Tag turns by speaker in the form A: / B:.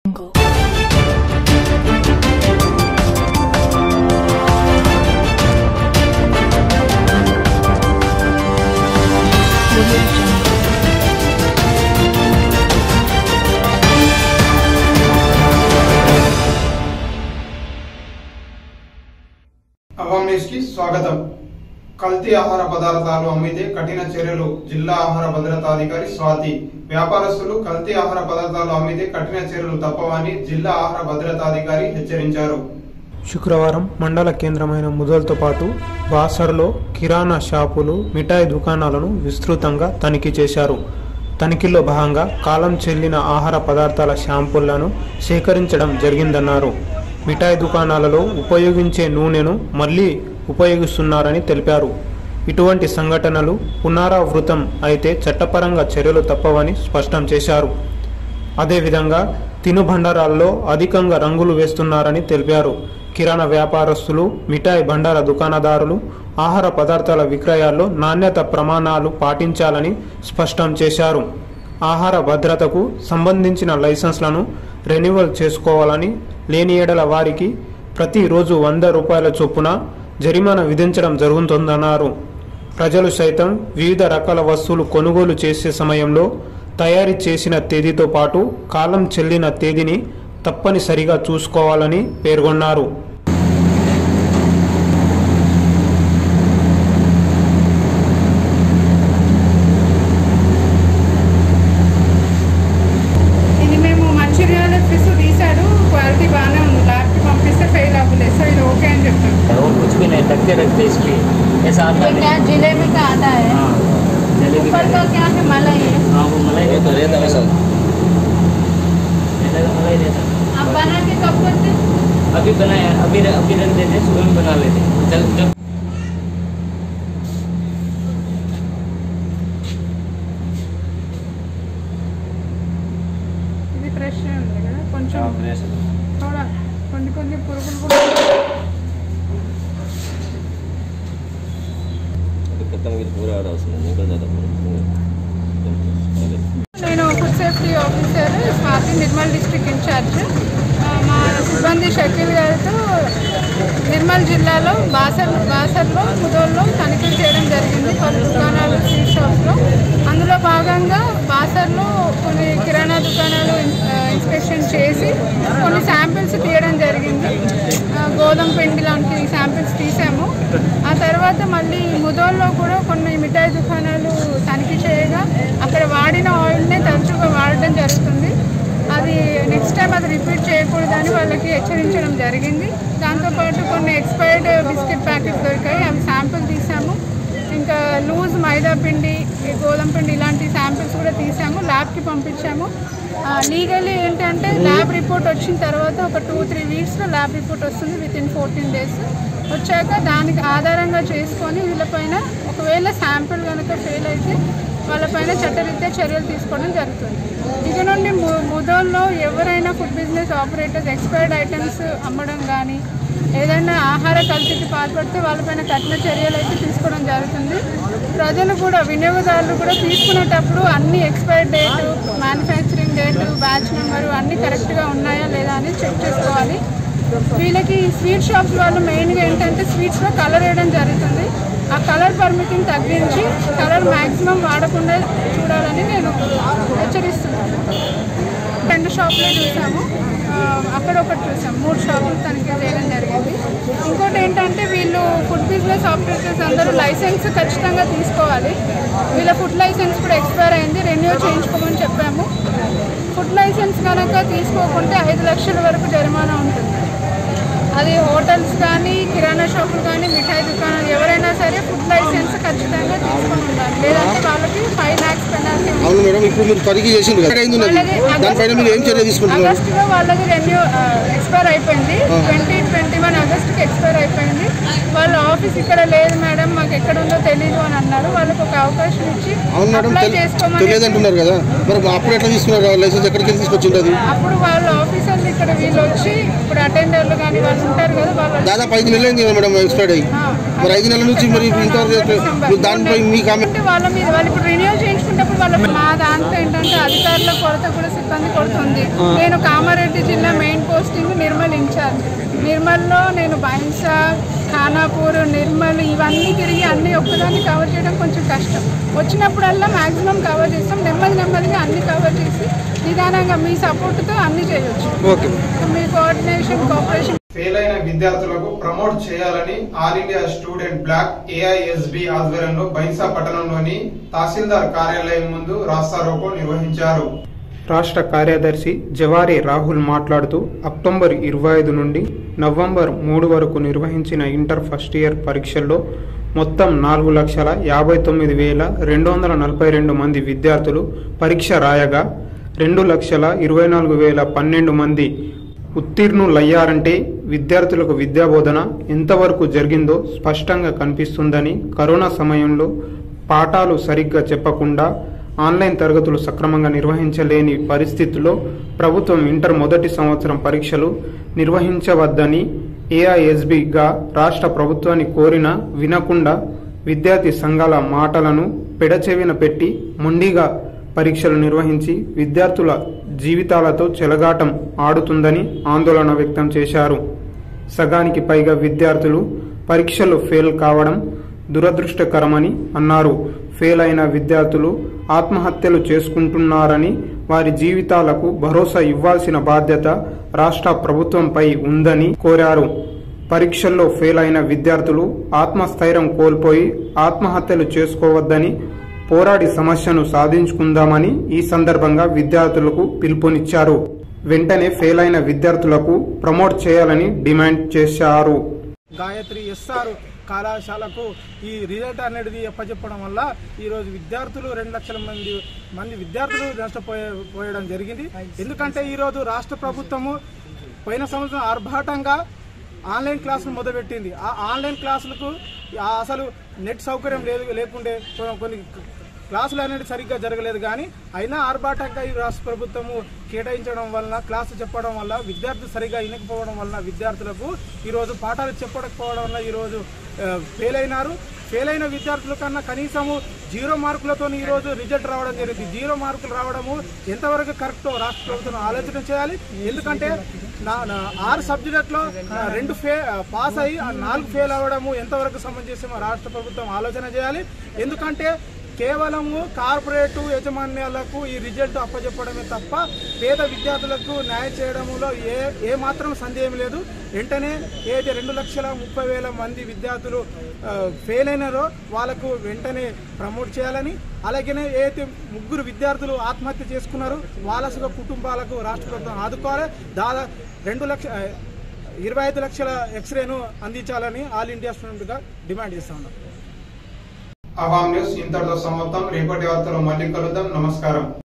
A: అవాం news కి స్వాగతం కల్తీ ఆహార పదార్థాలు అమ్మితే కఠిన చర్యలు జిల్లా ఆహార భద్రతాధికారి స్వాతి వ్యాపారస్తులు కల్తీ ఆహార పదార్థాలు అమ్మితే కఠిన చర్యలు తప్పవని జిల్లా ఆహార భద్రతాధికారి హెచ్చరించారు
B: శుక్రవారం మండల కేంద్రమైన ముదల్తో పాటు బాసర్లో కిరాణా షాపులు మిఠాయి దుకాణాలను విస్తృతంగా తనిఖీ చేశారు తనిఖీల్లో భాగంగా కాలం చెల్లిన ఆహార పదార్థాల శాంపుళ్లను సేకరించడం జరిగిందన్నారు మిఠాయి దుకాణాలలో ఉపయోగించే నూనెను మళ్లీ ఉపయోగిస్తున్నారని తెలిపారు ఇటువంటి సంఘటనలు పునరావృతం అయితే చట్టపరంగా చర్యలు తప్పవని స్పష్టం చేశారు అదేవిధంగా తినుబండారాల్లో అధికంగా రంగులు వేస్తున్నారని తెలిపారు కిరాణా వ్యాపారస్తులు మిఠాయి బండార దుకాణదారులు ఆహార పదార్థాల విక్రయాల్లో నాణ్యత ప్రమాణాలు పాటించాలని స్పష్టం చేశారు ఆహార భద్రతకు సంబంధించిన లైసెన్స్లను రెన్యువల్ చేసుకోవాలని లేని ఏడల వారికి ప్రతిరోజు వంద రూపాయల చొప్పున జరిమానా విధించడం జరుగుతుందన్నారు ప్రజలు సైతం వివిధ రకాల వస్తువులు కొనుగోలు చేసే సమయంలో తయారీ చేసిన తేదీతో పాటు కాలం చెల్లిన తేదీని తప్పనిసరిగా చూసుకోవాలని పేర్కొన్నారు
C: ఇది మేము మంచిర్యాల ఫిస్ తీసాడు క్వాలిటీ బాగానే ఉంది ల్యాబ్కి పంపిస్తే ఫెయిల్ అవ్వలేదు సో ఇది ఓకే అని చెప్పాను
D: और कुछ भी नहीं ढक के रखते इसलिए ऐसा आता
C: ये
D: नहीं
C: क्या जिलेबी का आता है
D: हाँ जलेबी
C: ऊपर का क्या है मलाई है
D: हाँ वो मलाई रहता रहता है सब रहता तो मलाई रहता
C: आप बना के कब करते हैं?
D: अभी बनाया अभी अभी रख देते सुबह में बना लेते जब जब
C: ఇది ఫ్రెష్ ఉంది కదా కొంచెం కూడా కొన్ని కొన్ని పురుగులు కూడా నేను food safety officer Swathi Nirmal district in charge ఆ, మా సిబ్బంది షకీల్ గారితో నిర్మల్ జిల్లాలో బాసర్ బాసర్లో ముదోల్లో తనిఖీలు చేయడం జరిగింది పలు దుకాణాలు స్వీట్ షాప్స్లో అందులో భాగంగా బాసర్లో కొన్ని కిరాణా దుకాణాలు ఇన్- ఆ, ఇన్స్పెక్షన్ చేసి కొన్ని శాంపిల్స్ తీయడం జరిగింది ఆ, గోధుమ పిండి లాంటి శాంపిల్స్ తీసాము ఆ తర్వాత మళ్ళీ ముదోల్లో కూడా కొన్ని మిఠాయి దుకాణాలు తనిఖీ చేయగా అక్కడ వాడిన ఆయిల్నే తరచుగా వాడటం జరుగుతుంది అది నెక్స్ట్ టైం అది రిపీట్ చేయకూడదని వాళ్ళకి హెచ్చరించడం జరిగింది దాంతోపాటు కొన్ని ఎక్స్పైర్డ్ బిస్కెట్ ప్యాకెట్స్ దొరికాయి అవి శాంపుల్ తీసాము ఇంకా లూజ్ మైదా పిండి ఈ గోధుమ పిండి ఇలాంటి శాంపిల్స్ కూడా తీసాము ల్యాబ్కి పంపించాము లీగల్లీ ఏంటంటే ల్యాబ్ రిపోర్ట్ వచ్చిన తర్వాత ఒక టూ త్రీ వీక్స్లో ల్యాబ్ రిపోర్ట్ వస్తుంది విత్ ఇన్ ఫోర్టీన్ డేస్ వచ్చాక దానికి ఆధారంగా చేసుకొని వీళ్ళపైన ఒకవేళ శాంపిల్ కనుక ఫెయిల్ అయితే వాళ్ళపైన చట్టరీత్యా చర్యలు తీసుకోవడం జరుగుతుంది ఇక నుండి ము- ముదోల్లో ఎవరైనా food business operators expired items అమ్మడం కానీ ఏదైనా ఆహార కల్తీకి పాల్పడితే వాళ్ళపైన కఠిన చర్యలు అయితే తీసుకోవడం జరుగుతుంది ప్రజలు కూడా వినియోగదారులు కూడా తీసుకునేటప్పుడు అన్ని expired date manufacturing date batch number అన్నీ కరెక్ట్గా ఉన్నాయా లేదా అని చెక్ చేసుకోవాలి వీళ్ళకి స్వీట్ షాప్స్ వాళ్ళు మెయిన్గా ఏంటంటే స్వీట్స్లో కలర్ వేయడం జరుగుతుంది ఆ కలర్ పర్మిటింగ్ తగ్గించి కలర్ మ్యాక్సిమం వాడకుండా చూడాలని నేను హెచ్చరిస్తున్నాను రెండు షాపులే చూసాము ఆ, అక్కడ ఒకటి చూసాం మూడు షాపులు తనిఖీ చేయడం జరిగింది ఇంకోటి ఏంటంటే వీళ్ళు ఫుడ్ బిజినెస్ ఆపరేటర్స్ అందరూ లైసెన్స్ ఖచ్చితంగా తీసుకోవాలి వీళ్ళ ఫుడ్ లైసెన్స్ కూడా ఎక్స్పైర్ అయింది రెన్యూ చేయించుకోమని చెప్పాము ఫుడ్ లైసెన్స్ కనుక తీసుకోకుంటే ఐదు లక్షల వరకు జరిమానా ఉంటుంది అది హోటల్స్ కానీ కిరాణా షాపులు కానీ మిఠాయి దుకాణాలు ఎవరైనా సరే ఫుడ్ లైసెన్స్ ఖచ్చితంగా తీసుకొని ఉండాలి లేదంటే వాళ్ళకి ఫైవ్ ల్యాక్స్ పెనాల్టీ ఉంటుంది
E: అవును మేడం ఇప్పుడు మీరు తనిఖీ చేసిండ్రు కదా అయింది ఉన్నది దానిపైన మీరు ఏం చర్య తీసుకుంటున్నారు
C: ఆగస్టులో వాళ్ళది రెన్యూ ఎక్స్పైర్ అయిపోయింది ట్వంటీ ట్వంటీ వన్ ఆగస్ట్కి ఎక్స్పైర్ అయిపోయింది వాళ్ళ ఆఫీస్ ఇక్కడ లేదు మేడం మాకు ఎక్కడ ఉందో తెలియదు అని అన్నారు వాళ్ళకి ఒక అవకాశం ఇచ్చి
E: అవును మేడం
C: అప్లై
E: తెలి-
C: చేసుకోమని
E: తెలియదంటున్నారు కదా మరి అప్పుడు ఎట్లా తీసుకున్నారు లైసెన్స్ ఎక్కడికి వెళ్ళి తీసుకొచ్చింది అది
C: అప్పుడు వాళ్ళ ఆఫీసర్లు ఇక్కడ వీళ్ళు వచ్చి ఇప్పుడు అటెండర్లు కానీ వాళ్ళు ఉంటారు కదా వాళ్ళు
E: దాదాపు ఐదు నెలలు అయింది కదా మేడం ఎక్స్పైర్డ్ అయ్యి మరి ఐదు నెలల నుంచి మరి ఇంతవరకు ఎట్లా- మీరు దానిపై మీకు ఆమె
C: అంటే వాళ్ళ మీద వాళ్ళు ఇప్పుడు రిన్యూ చేయించుకున్నప్పుడు వాళ్ళ మా దాంట్లో ఏంటంటే అధికారుల కొరత కూడా సిబ్బంది కొరత ఉంది నేను కామారెడ్డి జిల్లా మెయిన్ పోస్టింగ్ నిర్మల్ ఇన్ఛార్జ్ నిర్మల్లో నేను బైన్సా ఖానాపూర్ నిర్మల్ ఇవన్నీ తిరిగి అన్ని ఒక్కదాన్ని కవర్ చేయడం కొంచెం కష్టం వచ్చినప్పుడల్లా మాక్సిమం కవర్ చేస్తాం నెమ్మది నెమ్మదిగా అన్ని కవర్ చేసి నిదానంగా మీ సపోర్ట్తో అన్ని చేయొచ్చు
E: ఓకే
C: మీ కోఆర్డినేషన్ కోఆపరేషన్
A: ఫెయిల్ అయిన విద్యార్థులకు ప్రమోట్ చేయాలని all India student block AISB ఆధ్వర్యంలో బైన్సా పట్టణంలోని తహసీల్దార్ కార్యాలయం ముందు రాస్తారోకో నిర్వహించారు
B: రాష్ట్ర కార్యదర్శి జవారి రాహుల్ మాట్లాడుతూ అక్టోబర్ ఇరవై ఐదు నుండి నవంబర్ మూడు వరకు నిర్వహించిన ఇంటర్ ఫస్ట్ ఇయర్ పరీక్షల్లో మొత్తం నాలుగు లక్షల యాభై తొమ్మిది వేల రెండు వందల నలభై రెండు మంది విద్యార్థులు పరీక్ష రాయగా రెండు లక్షల ఇరవై నాలుగు వేల పన్నెండు మంది ఉత్తీర్ణులయ్యారంటే విద్యార్థులకు విద్యాబోధన ఎంతవరకు జరిగిందో స్పష్టంగా కనిపిస్తుందని కరోనా సమయంలో పాఠాలు సరిగ్గా చెప్పకుండా ఆన్లైన్ తరగతులు సక్రమంగా నిర్వహించలేని పరిస్థితుల్లో ప్రభుత్వం ఇంటర్ మొదటి సంవత్సరం పరీక్షలు నిర్వహించవద్దని ఏఐఎస్బిగా రాష్ట్ర ప్రభుత్వాన్ని కోరినా వినకుండా విద్యార్థి సంఘాల మాటలను పెడచెవిన పెట్టి మొండిగా పరీక్షలు నిర్వహించి విద్యార్థుల జీవితాలతో చెలగాటం ఆడుతుందని ఆందోళన వ్యక్తం చేశారు సగానికి పైగా విద్యార్థులు పరీక్షలు ఫెయిల్ కావడం దురదృష్టకరమని అన్నారు ఫెయిల్ అయిన విద్యార్థులు ఆత్మహత్యలు చేసుకుంటున్నారని వారి జీవితాలకు భరోసా ఇవ్వాల్సిన బాధ్యత రాష్ట్ర ప్రభుత్వంపై ఉందని కోరారు పరీక్షల్లో ఫెయిల్ అయిన విద్యార్థులు ఆత్మస్థైర్యం కోల్పోయి ఆత్మహత్యలు చేసుకోవద్దని పోరాడి సమస్యను సాధించుకుందామని ఈ సందర్భంగా విద్యార్థులకు పిలుపునిచ్చారు వెంటనే ఫెయిల్ అయిన విద్యార్థులకు ప్రమోట్ చేయాలని డిమాండ్ చేశారు
F: గాయత్రి ఎస్ఆర్ కళాశాలకు ఈ రిజల్ట్ అనేది చెప్పడం వల్ల ఈరోజు విద్యార్థులు రెండు లక్షల మంది మంది విద్యార్థులు నష్టపోయే పోయడం జరిగింది ఎందుకంటే ఈరోజు రాష్ట్ర ప్రభుత్వము పోయిన సంవత్సరం ఆర్భాటంగా ఆన్లైన్ క్లాసులు మొదలుపెట్టింది ఆ ఆన్లైన్ క్లాసులకు ఆ అసలు నెట్ సౌకర్యం లేదు లేకుండే కొ- కొన్ని క్లాసులు అనేది సరిగ్గా జరగలేదు కానీ అయినా ఆర్భాటంగా ఈ రాష్ట్ర ప్రభుత్వము కేటాయించడం వలన క్లాసు చెప్పడం వల్ల విద్యార్థులు సరిగ్గా వినకపోవడం వలన విద్యార్థులకు ఈరోజు పాఠాలు చెప్పకపోవడం వల్ల ఈరోజు ఆ, ఫెయిల్ అయినారు ఫెయిల్ అయిన విద్యార్థుల కన్నా కనీసము జీరో మార్కులతో ఈరోజు రిజల్ట్ రావడం జరిగింది జీరో మార్కులు రావడము ఎంతవరకు కరెక్టో రాష్ట్ర ప్రభుత్వం ఆలోచన చేయాలి ఎందుకంటే నా నా ఆరు సబ్జెక్టులో ఆ, రెండు ఫే పాస్ అయ్యి ఆ నాలుగు ఫెయిల్ అవ్వడము ఎంతవరకు సమంజసమో రాష్ట్ర ప్రభుత్వం ఆలోచన చేయాలి ఎందుకంటే కేవలము కార్పొరేట్ యజమాన్యాలకు ఈ రిజల్ట్ అప్పచెప్పడమే తప్ప పేద విద్యార్థులకు న్యాయం చేయడంలో ఏ ఏ మాత్రం సందేహం లేదు వెంటనే ఏదైతే రెండు లక్షల ముప్పై వేల మంది విద్యార్థులు ఆ, ఫెయిల్ అయినారో వాళ్ళకు వెంటనే ప్రమోట్ చేయాలని అలాగనే ఏదైతే ముగ్గురు విద్యార్థులు ఆత్మహత్య చేసుకున్నారో వాళ్ళ సుగ కుటుంబాలకు రాష్ట్ర ప్రభుత్వం ఆదుకోవాలి దాదా రెండు లక్ష ఆ, ఇరవై ఐదు లక్షల ఎక్స్రేను అందించాలని ఆల్ ఇండియా స్టూడెంట్గా డిమాండ్ చేస్తా ఉన్నాం
A: అవాం న్యూస్ ఇంతటితో సమాప్తం రేపటి వార్తలో మళ్ళీ కలుద్దాం నమస్కారం